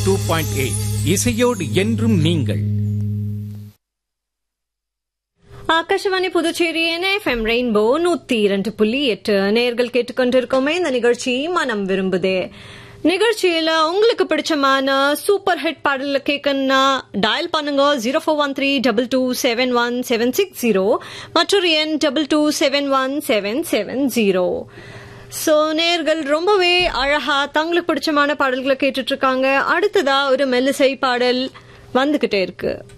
two point eight இசையோடு என்றும் நீங்கள் ஆகாஷவாணி புதுச்சேரி எஃப்எம் ரெயின்போ நூத்தி இரண்டு புள்ளி எட்டு நேர்கள் கேட்டுக்கொண்டிருக்கோமே இந்த நிகழ்ச்சி மனம் விரும்புதே நிகழ்ச்சியில உங்களுக்கு பிடிச்சமான சூப்பர் ஹிட் பாடல கேட்கணும்னா டயல் பண்ணுங்க zero four one three double two seven one seven six zero மற்றொரு எண் double two seven one seven seven zero சோ நேர்கள் ரொம்பவே அழகா தங்களுக்கு பிடிச்சமான பாடல்களை கேட்டுட்டு இருக்காங்க அடுத்ததா ஒரு மெல்லிசை பாடல் வந்துகிட்டே இருக்கு